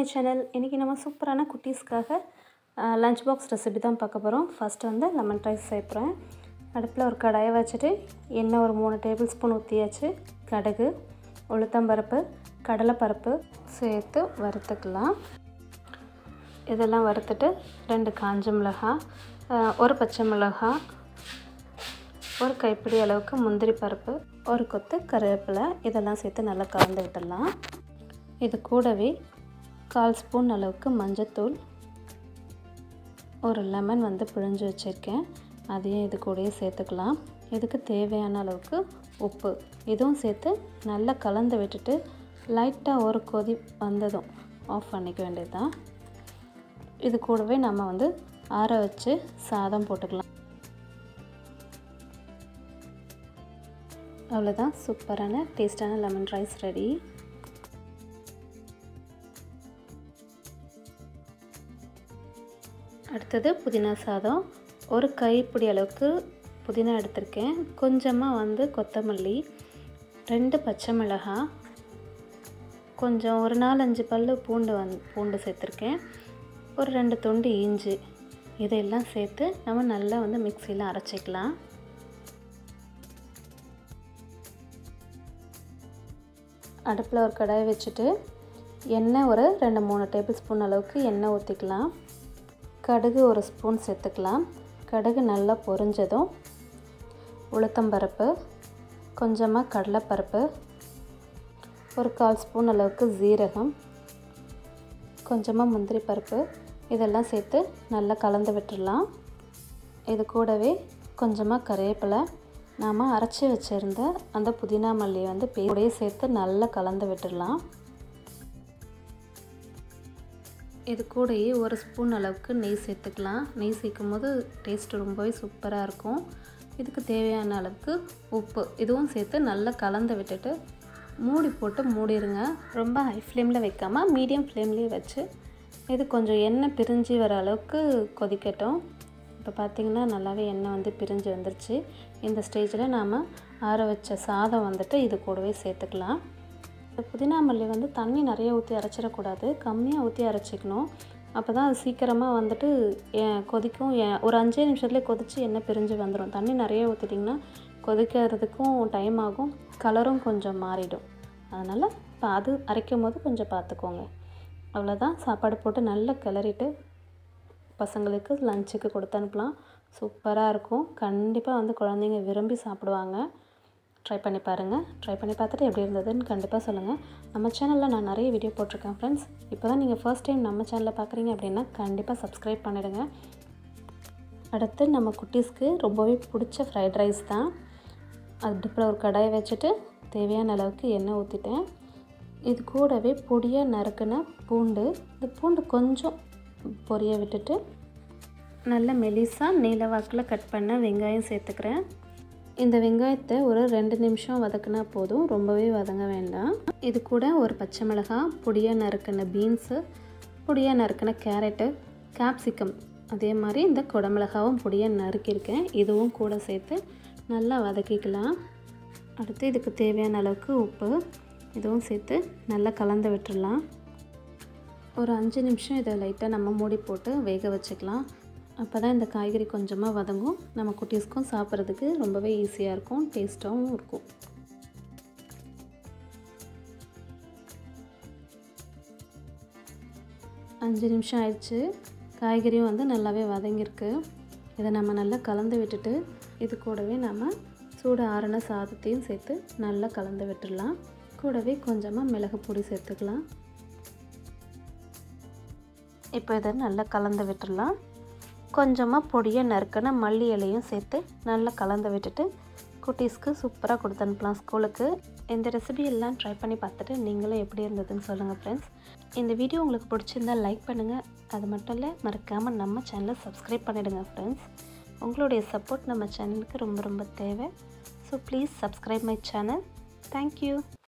my channel இன்றைக்கி நம்ம சூப்பரான குட்டீஸ்க்காக லஞ்ச் பாக்ஸ் ரெசிபி தான் பார்க்க போகிறோம் ஃபஸ்ட்டு வந்து லெமன் ரைஸ் சேர்த்துறேன் அடுப்பில் ஒரு கடாயை வச்சுட்டு எண்ணெய் ஒரு மூணு டேபிள் ஸ்பூன் ஊற்றியாச்சு கடுகு உளுத்தம்பருப்பு கடலைப்பருப்பு சேர்த்து வறுத்துக்கலாம் இதெல்லாம் வறுத்துட்டு ரெண்டு காஞ்ச மிளகாய் அஹ், ஒரு பச்சை மிளகாய் ஒரு கைப்பிடி அளவுக்கு முந்திரி பருப்பு ஒரு கொத்து கருவேப்பிலை இதெல்லாம் சேர்த்து நல்லா கலந்து விட்டுடலாம் இது கூடவே கால் ஸ்பூன் அளவுக்கு மஞ்சத்தூள் ஒரு லெமன் வந்து பிழிஞ்சு வச்சுருக்கேன் அதையும் இது கூடயே சேர்த்துக்கலாம் இதுக்கு தேவையான அளவுக்கு உப்பு இதுவும் சேர்த்து நல்லா கலந்து விட்டுட்டு லைட்டாக ஒரு கொதி வந்ததும் ஆஃப் பண்ணிக்க வேண்டியது தான் இது கூடவே நம்ம வந்து ஆற வச்சு சாதம் போட்டுக்கலாம் அவ்வளோதான் சூப்பரான டேஸ்டான லெமன் ரைஸ் ரெடி அடுத்தது புதினா சாதம் ஒரு கைப்பிடி அளவுக்கு புதினா எடுத்திருக்கேன் கொஞ்சமாக வந்து கொத்தமல்லி ரெண்டு பச்சை மிளகாய் கொஞ்சம் ஒரு நாலஞ்சு பல் பூண்டு வந் பூண்டு சேர்த்துருக்கேன் ஒரு ரெண்டு துண்டு இஞ்சி இதையெல்லாம் சேர்த்து நம்ம நல்லா வந்து மிக்சியில் அரைச்சிக்கலாம் அடுப்பில் ஒரு கடாயை வச்சுட்டு எண்ணெய் ஒரு ரெண்டு மூணு டேபிள் ஸ்பூன் அளவுக்கு எண்ணெய் ஊற்றிக்கலாம் கடுகு ஒரு ஸ்பூன் சேர்த்துக்கலாம் கடுகு நல்லா பொரிஞ்சதும் உளுத்தம்பருப்பு கொஞ்சமாக கடலைப்பருப்பு ஒரு கால் ஸ்பூன் அளவுக்கு ஜீரகம் கொஞ்சமாக முந்திரி பருப்பு இதெல்லாம் சேர்த்து நல்லா கலந்து விட்டுடலாம் இது கூடவே கொஞ்சமாக கருவேப்பிலை நாம் அரைச்சி வச்சுருந்த அந்த புதினா மல்லியை வந்து பேரோடையே சேர்த்து நல்லா கலந்து விட்டுடலாம் இது கூடயே ஒரு ஸ்பூன் அளவுக்கு நெய் சேர்த்துக்கலாம் நெய் சேர்க்கும் போது டேஸ்ட் ரொம்பவே சூப்பராக இருக்கும் இதுக்கு தேவையான அளவுக்கு உப்பு இதுவும் சேர்த்து நல்லா கலந்து விட்டுட்டு மூடி போட்டு மூடிடுங்க ரொம்ப ஹை ஃப்ளேமில் வைக்காமல் மீடியம் ஃப்ளேம்லேயே வச்சு இது கொஞ்சம் எண்ணெய் பிரிஞ்சு வர அளவுக்கு கொதிக்கட்டும் இப்போ பார்த்திங்கன்னா நல்லாவே எண்ணெய் வந்து பிரிஞ்சு வந்துருச்சு இந்த ஸ்டேஜில் நாம் ஆற வச்ச சாதம் வந்துட்டு இது கூடவே சேர்த்துக்கலாம் இந்த புதினா மல்லி வந்து தண்ணி நிறைய ஊற்றி அரைச்சிடக்கூடாது கம்மியாக ஊற்றி அரைச்சிக்கணும் அப்போ தான் அது சீக்கிரமாக வந்துட்டு ஏ- கொதிக்கும் ஏ- ஒரு அஞ்சே நிமிஷத்துலேயே கொதித்து எண்ணெய் பிரிஞ்சு வந்துடும் தண்ணி நிறைய ஊற்றிட்டிங்கன்னா கொதிக்கிறதுக்கும் டைம் ஆகும் கலரும் கொஞ்சம் மாறிடும் அதனால் இப்போ அது அரைக்கும் போது கொஞ்சம் பார்த்துக்கோங்க அவ்வளோதான் சாப்பாடு போட்டு நல்லா கிளறிட்டு பசங்களுக்கு லஞ்சுக்கு கொடுத்து அனுப்பலாம் சூப்பராக இருக்கும் கண்டிப்பாக வந்து குழந்தைங்க விரும்பி சாப்பிடுவாங்க ட்ரை பண்ணி பாருங்கள் ட்ரை பண்ணி பார்த்துட்டு எப்படி இருந்ததுன்னு கண்டிப்பாக சொல்லுங்கள் நம்ம சேனலில் நான் நிறைய வீடியோ போட்டிருக்கேன் ஃப்ரெண்ட்ஸ் இப்போ தான் நீங்கள் ஃபர்ஸ்ட் டைம் நம்ம சேனலில் பார்க்குறீங்க அப்படின்னா கண்டிப்பாக சப்ஸ்கிரைப் பண்ணிடுங்க அடுத்து நம்ம குட்டீஸ்க்கு ரொம்பவே பிடிச்ச ஃப்ரைட் ரைஸ் தான் அடுப்பில் ஒரு கடாயை வச்சுட்டு தேவையான அளவுக்கு எண்ணெய் ஊற்றிட்டேன் இது கூடவே பொடியாக நறுக்குன பூண்டு இந்த பூண்டு கொஞ்சம் பொரிய விட்டுட்டு நல்ல மெலிசாக நீலவாக்கில் கட் பண்ண வெங்காயம் சேர்த்துக்கிறேன் இந்த வெங்காயத்தை ஒரு ரெண்டு நிமிஷம் வதக்குனா போதும் ரொம்பவே வதங்க வேண்டாம் இது கூட ஒரு பச்சை மிளகாய் பொடியாக நறுக்கின பீன்ஸு பொடியாக நறுக்கின கேரட்டு கேப்சிகம் அதே மாதிரி இந்த குடமிளகாவும் பொடியாக நறுக்கியிருக்கேன் இதுவும் கூட சேர்த்து நல்லா வதக்கிக்கலாம் அடுத்து இதுக்கு தேவையான அளவுக்கு உப்பு இதுவும் சேர்த்து நல்லா கலந்து விட்டுடலாம் ஒரு அஞ்சு நிமிஷம் இதை லைட்டாக நம்ம மூடி போட்டு வேக வச்சுக்கலாம் அப்போ தான் இந்த காய்கறி கொஞ்சமாக வதங்கும் நம்ம குட்டீஸ்க்கும் சாப்பிட்றதுக்கு ரொம்பவே ஈஸியாக இருக்கும் டேஸ்ட்டாகவும் இருக்கும் அஞ்சு நிமிஷம் ஆயிடுச்சு காய்கறியும் வந்து நல்லாவே வதங்கியிருக்கு இதை நம்ம நல்லா கலந்து விட்டுட்டு இது கூடவே நம்ம சூடு ஆறின சாதத்தையும் சேர்த்து நல்லா கலந்து விட்டுடலாம் கூடவே கொஞ்சமாக மிளகு பொடி சேர்த்துக்கலாம் இப்போ இதை நல்லா கலந்து விட்டுடலாம் கொஞ்சமாக பொடியை நறுக்கின மல்லி இலையும் சேர்த்து நல்லா கலந்து விட்டுட்டு குட்டீஸ்க்கு சூப்பராக கொடுத்து அனுப்பலாம் ஸ்கூலுக்கு இந்த ரெசிபி எல்லாம் ட்ரை பண்ணி பார்த்துட்டு நீங்களும் எப்படி இருந்ததுன்னு சொல்லுங்கள் ஃப்ரெண்ட்ஸ் இந்த வீடியோ உங்களுக்கு பிடிச்சிருந்தா லைக் பண்ணுங்கள் அது மட்டும் இல்லை மறக்காமல் நம்ம சேனலை சப்ஸ்கிரைப் பண்ணிவிடுங்க ஃப்ரெண்ட்ஸ் உங்களுடைய சப்போர்ட் நம்ம சேனலுக்கு ரொம்ப ரொம்ப தேவை so please subscribe my channel thank you